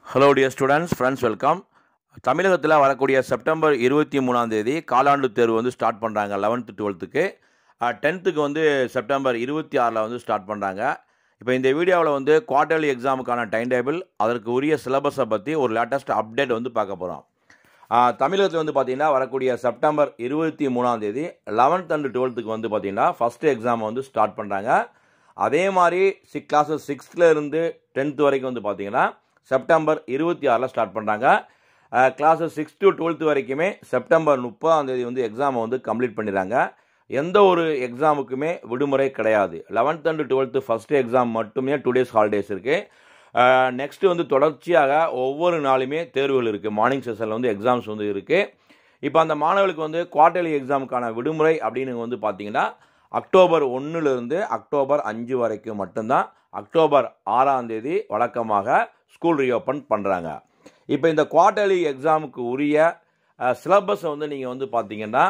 hello dear students friends welcome தமிழகத்தில் வரக்கூடிய September இருபத்தி மூணாம் தேதி காலாண்டு தேர்வு வந்து ஸ்டார்ட் பண்ணுறாங்க லெவன்த்து டுவெல்த்துக்கு டென்த்துக்கு வந்து செப்டம்பர் இருபத்தி ஆறில் வந்து ஸ்டார்ட் பண்ணுறாங்க இப்போ இந்த வீடியோவில் வந்து குவார்டர்லி எக்ஸாமுக்கான டைம் டேபிள் அதற்கு உரிய சிலபஸை பற்றி ஒரு லேட்டஸ்ட் அப்டேட் வந்து பார்க்க போகிறோம் தமிழகத்தில் வந்து பார்த்திங்கன்னா வரக்கூடிய செப்டம்பர் இருபத்தி மூணாம் தேதி லெவன்த் அண்ட் டுவெல்த்துக்கு வந்து பார்த்திங்கன்னா ஃபஸ்ட்டு எக்ஸாமை வந்து ஸ்டார்ட் பண்ணுறாங்க அதே மாதிரி சிக் கிளாஸஸ் சிக்ஸ்த்தில் இருந்து டென்த் வரைக்கும் வந்து பார்த்தீங்கன்னா செப்டம்பர் இருபத்தி ஆறில் ஸ்டார்ட் பண்ணுறாங்க கிளாஸஸ் சிக்ஸ் டு டுவெல்த் வரைக்குமே செப்டம்பர் முப்பதாம் தேதி வந்து எக்ஸாமை வந்து கம்ப்ளீட் பண்ணிடுறாங்க எந்த ஒரு எக்ஸாமுக்குமே விடுமுறை கிடையாது eleventh and twelfth first exam மட்டுமே டூ டேஸ் ஹாலிடேஸ் இருக்குது நெக்ஸ்ட்டு வந்து தொடர்ச்சியாக ஒவ்வொரு நாளுமே தேர்வுகள் இருக்குது மார்னிங் செஷனில் வந்து எக்ஸாம்ஸ் வந்து இருக்குது இப்போ அந்த மாணவர்களுக்கு வந்து குவார்டர்லி எக்ஸாமுக்கான விடுமுறை அப்படின்னு வந்து பார்த்தீங்கன்னா அக்டோபர் ஒன்றுலேருந்து அக்டோபர் அஞ்சு வரைக்கும் மட்டும்தான் அக்டோபர் ஆறாம் தேதி வழக்கமாக ஸ்கூல் ரீஓப்பன் பண்ணுறாங்க இப்போ இந்த குவார்டர்லி எக்ஸாமுக்கு உரிய சிலபஸை வந்து நீங்கள் வந்து பார்த்தீங்கன்னா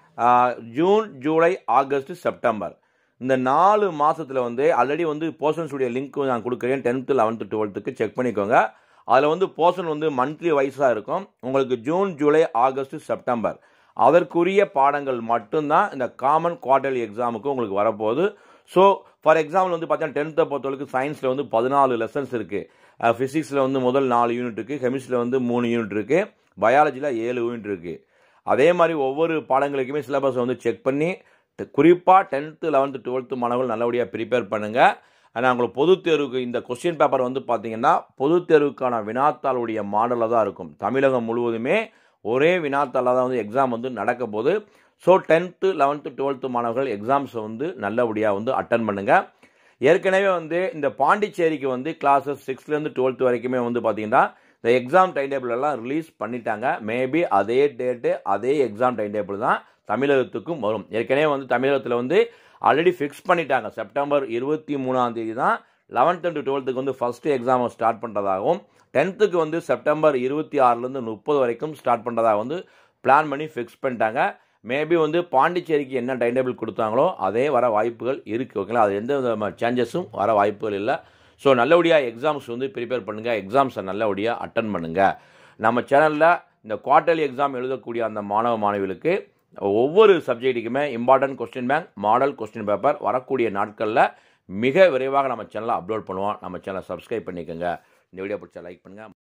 ஜூன் ஜூலை ஆகஸ்ட் செப்டம்பர் இந்த நாலு மாதத்தில் வந்து ஆல்ரெடி வந்து போர்ஷன்ஸுடைய லிங்க் நான் கொடுக்குறேன் டென்த்து லெவன்த்து டுவெல்த்துக்கு செக் பண்ணிக்கோங்க அதில் வந்து போர்ஷன் வந்து மந்த்லி வைஸாக இருக்கும் உங்களுக்கு ஜூன் ஜூலை ஆகஸ்ட் செப்டம்பர் அதற்குரிய பாடங்கள் மட்டும்தான் இந்த காமன் குவார்டர்லி எக்ஸாமுக்கு உங்களுக்கு வரப்போகுது ஸோ ஃபார் எக்ஸாம்பிள் வந்து பார்த்தீங்கன்னா டென்த்தை பொறுத்தவரைக்கும் சயின்ஸில் வந்து பதினாலு லெசன்ஸ் இருக்குது ஃபிசிக்ஸில் வந்து முதல் நாலு யூனிட் இருக்குது கெமிஸ்ட்ரியில் வந்து மூணு யூனிட் இருக்குது பயாலஜியில் ஏழு யூனிட் இருக்குது அதே மாதிரி ஒவ்வொரு பாடங்களுக்குமே சிலபஸை வந்து செக் பண்ணி குறிப்பாக டென்த்து லெவன்த்து டுவெல்த்து மாணவர்கள் நல்லபடியாக ப்ரிப்பேர் பண்ணுங்கள் ஆனால் உங்களுக்கு பொதுத் தேர்வுக்கு இந்த கொஸ்டின் பேப்பர் வந்து பார்த்தீங்கன்னா பொதுத் தேர்வுக்கான வினாத்தாளுடைய மாடலில் தான் இருக்கும் தமிழகம் முழுவதுமே ஒரே வினாத்தாளாக தான் வந்து எக்ஸாம் வந்து நடக்க போகுது ஸோ டென்த்து லெவன்த்து டுவெல்த்து மாணவர்கள் எக்ஸாம்ஸை வந்து நல்லபடியாக வந்து அட்டன் பண்ணுங்கள் ஏற்கனவே வந்து இந்த பாண்டிச்சேரிக்கு வந்து கிளாஸஸ் சிக்ஸ்த்லேருந்து டுவெல்த் வரைக்குமே வந்து பார்த்தீங்கன்னா இந்த எக்ஸாம் டைம் டேபிள் எல்லாம் ரிலீஸ் பண்ணிட்டாங்க மேபி அதே டேட்டு அதே எக்ஸாம் டைம் டேபிள் தான் தமிழகத்துக்கும் வரும் ஏற்கனவே வந்து தமிழகத்தில் வந்து ஆல்ரெடி ஃபிக்ஸ் பண்ணிட்டாங்க செப்டம்பர் இருபத்தி மூணாம் தேதி தான் லெவன்த் அண்ட் டுவெல்த்துக்கு வந்து ஃபஸ்ட்டு எக்ஸாமை ஸ்டார்ட் பண்ணுறதாகவும் டென்த்துக்கு வந்து செப்டம்பர் இருபத்தி ஆறுலேருந்து முப்பது வரைக்கும் ஸ்டார்ட் பண்ணுறதாக வந்து பிளான் பண்ணி ஃபிக்ஸ் பண்ணிட்டாங்க மேபி வந்து பாண்டிச்சேரிக்கு என்ன டைம் டேபிள் கொடுத்தாங்களோ அதே வர வாய்ப்புகள் இருக்குது ஓகேங்களா அது எந்த விதமான சேஞ்சஸும் வர வாய்ப்புகள் இல்லை ஸோ நல்லபடியாக எக்ஸாம்ஸ் வந்து ப்ரிப்பேர் பண்ணுங்கள் எக்ஸாம்ஸை நல்லபடியாக அட்டன் பண்ணுங்கள் நம்ம சேனலில் இந்த குவார்டர்லி எக்ஸாம் எழுதக்கூடிய அந்த மாணவ மாணவிகளுக்கு ஒவ்வொரு சப்ஜெக்ட்டுக்குமே important question bank model question paper வரக்கூடிய நாட்களில் மிக விரைவாக நம்ம சேனலை அப்லோட் பண்ணுவோம் நம்ம சேனலை சப்ஸ்கிரைப் பண்ணிக்கோங்க இந்த வீடியோ பிடிச்சா லைக் பண்ணுங்கள்